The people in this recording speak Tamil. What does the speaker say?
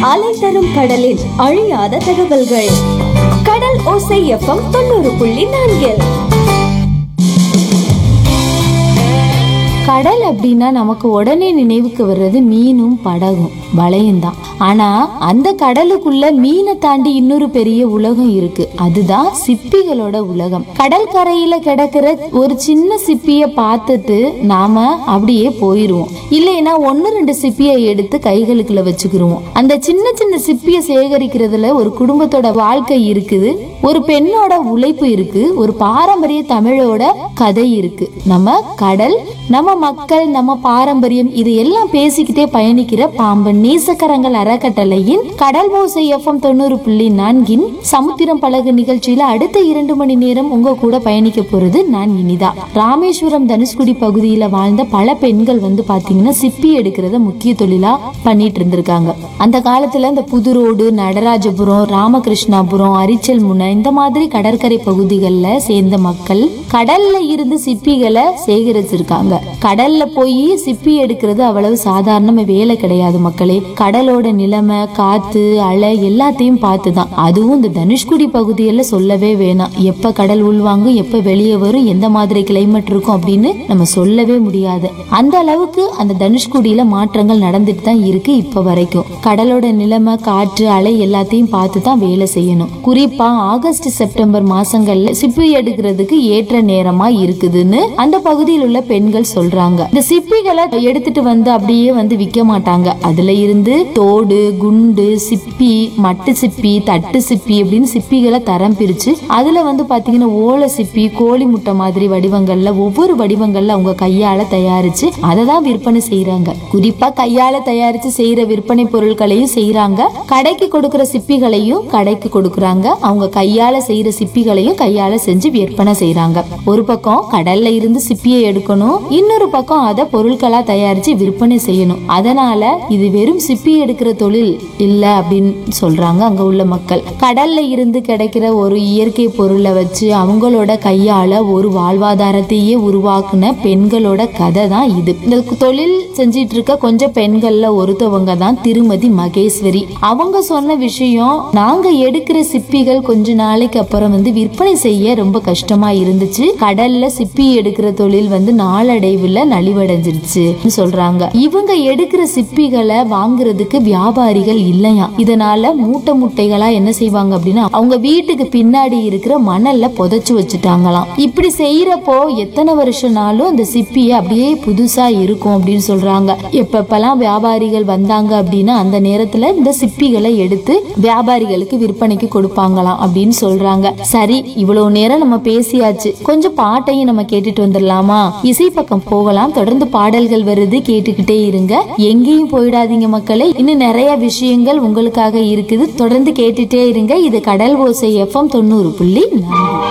அலை தரும் கடலில் அழியாத தகவல்கள் கடல் ஓசை எஃப்எம் தொண்ணூறு புள்ளி நான்கில் கடல் அப்படின்னா நமக்கு உடனே நினைவுக்கு வர்றது மீனும் படகும் வளையும் தான் ஆனா அந்த கடலுக்குள்ள மீனை தாண்டி இன்னொரு பெரிய உலகம் இருக்கு அதுதான் சிப்பிகளோட உலகம் கடல் கரையில கிடக்கிற ஒரு சின்ன சிப்பிய பார்த்துட்டு நாம அப்படியே போயிருவோம் இல்லைன்னா ஒன்னு ரெண்டு சிப்பியை எடுத்து கைகளுக்குள்ள வச்சுக்கிருவோம் அந்த சின்ன சின்ன சிப்பிய சேகரிக்கிறதுல ஒரு குடும்பத்தோட வாழ்க்கை இருக்குது ஒரு பெண்ணோட உழைப்பு இருக்கு ஒரு பாரம்பரிய தமிழோட கதை இருக்கு நம்ம கடல் நம்ம மக்கள் நம்ம பாரம்பரியம் இது எல்லாம் பேசிக்கிட்டே பயணிக்கிற பாம்பன் நேசக்கரங்கள் அறக்கட்டளையின் கடல் ஓசை எஃப்எம் தொண்ணூறு புள்ளி நான்கின் சமுத்திரம் பழகு நிகழ்ச்சியில அடுத்த இரண்டு மணி நேரம் உங்க கூட பயணிக்க போறது நான் இனிதா ராமேஸ்வரம் தனுஷ்குடி பகுதியில வாழ்ந்த பல பெண்கள் வந்து பாத்தீங்கன்னா சிப்பி எடுக்கிறத முக்கிய தொழிலா பண்ணிட்டு இருந்திருக்காங்க அந்த காலத்துல இந்த புதுரோடு நடராஜபுரம் ராமகிருஷ்ணாபுரம் அரிச்சல் முனை இந்த மாதிரி கடற்கரை பகுதிகளில் சேர்ந்த மக்கள் கடல்ல இருந்து சிப்பிகளை சேகரிச்சிருக்காங்க கடல்ல போய் சிப்பி எடுக்கிறது அவ்வளவு சாதாரண வேலை கிடையாது மக்களே கடலோட நிலைமை காத்து அலை எல்லாத்தையும் பார்த்து தான் அதுவும் இந்த தனுஷ்குடி பகுதியில் சொல்லவே வேணாம் எப்ப கடல் உள்வாங்கும் எப்ப வெளியே வரும் எந்த மாதிரி கிளைமேட் இருக்கும் அப்படின்னு நம்ம சொல்லவே முடியாது அந்த அளவுக்கு அந்த தனுஷ்குடியில மாற்றங்கள் நடந்துட்டு தான் இருக்கு இப்ப வரைக்கும் கடலோட நிலைமை காற்று அலை எல்லாத்தையும் பார்த்து தான் வேலை செய்யணும் குறிப்பா ஆகஸ்ட் செப்டம்பர் மாசங்கள்ல சிப்பி எடுக்கிறதுக்கு ஏற்ற நேரமா இருக்குதுன்னு அந்த பகுதியில் உள்ள பெண்கள் சொல்றாங்க இந்த சிப்பிகளை எடுத்துட்டு வந்து அப்படியே வந்து விற்க மாட்டாங்க அதுல இருந்து தோடு குண்டு சிப்பி மட்டு சிப்பி தட்டு சிப்பி அப்படின்னு சிப்பிகளை தரம் பிரிச்சு அதுல வந்து பாத்தீங்கன்னா ஓலை சிப்பி கோழி முட்டை மாதிரி வடிவங்கள்ல ஒவ்வொரு வடிவங்கள்ல அவங்க கையால தயாரிச்சு அதை தான் விற்பனை செய்யறாங்க குறிப்பா கையால தயாரிச்சு செய்யற விற்பனை பொருட்களையும் செய்யறாங்க கடைக்கு கொடுக்கிற சிப்பிகளையும் கடைக்கு கொடுக்கறாங்க அவங்க கையால செய்யற சிப்பிகளையும் கையால செஞ்சு விற்பனை செய்யறாங்க ஒரு பக்கம் கடல்ல இருந்து சிப்பியை எடுக்கணும் இன்னொரு பக்கம் அதை பொருட்களா தயாரிச்சு விற்பனை செய்யணும் அதனால இது வெறும் சிப்பி எடுக்கிற தொழில் இல்ல அப்படின்னு சொல்றாங்க அங்க உள்ள மக்கள் கடல்ல இருந்து கிடைக்கிற ஒரு இயற்கை பொருளை வச்சு அவங்களோட கையால ஒரு வாழ்வாதாரத்தையே உருவாக்குன பெண்களோட கதை தான் இது இந்த தொழில் செஞ்சிட்டு இருக்க கொஞ்சம் பெண்கள்ல ஒருத்தவங்க தான் திருமதி மகேஸ்வரி அவங்க சொன்ன விஷயம் நாங்க எடுக்கிற சிப்பிகள் கொஞ்ச நாளைக்கு அப்புறம் வந்து விற்பனை செய்ய ரொம்ப கஷ்டமா இருந்துச்சு கடல்ல சிப்பி எடுக்கிற தொழில் வந்து நாளடைவுல நலிவடைஞ்சிருச்சு சொல்றாங்க இவங்க எடுக்கிற சிப்பிகளை வாங்குறதுக்கு வியாபாரிகள் இல்லையா இதனால மூட்டை முட்டைகளா என்ன செய்வாங்க அப்படின்னா அவங்க வீட்டுக்கு பின்னாடி இருக்கிற மணல்ல புதைச்சு வச்சுட்டாங்களாம் இப்படி செய்யறப்போ எத்தனை வருஷம்னாலும் அந்த சிப்பியை அப்படியே புதுசா இருக்கும் அப்படின்னு சொல்றாங்க எப்பப்பெல்லாம் வியாபாரிகள் வந்தாங்க அப்படின்னா அந்த நேரத்துல இந்த சிப்பிகளை எடுத்து வியாபாரிகளுக்கு விற்பனைக்கு கொடுப்பாங்களாம் அப்படின்னு சொல்றாங்க சரி இவ்வளவு நேரம் நம்ம பேசியாச்சு கொஞ்சம் பாட்டையும் நம்ம கேட்டுட்டு வந்துடலாமா இசை பக்கம் போகலாம் தொடர்ந்து பாடல்கள் வருது கேட்டுக்கிட்டே இருங்க எங்கேயும் போயிடாதீங்க மக்களே இன்னும் நிறைய விஷயங்கள் உங்களுக்காக இருக்குது தொடர்ந்து கேட்டுட்டே இருங்க இது கடல் ஓசை எஃப்எம் தொண்ணூறு புள்ளி நான்கு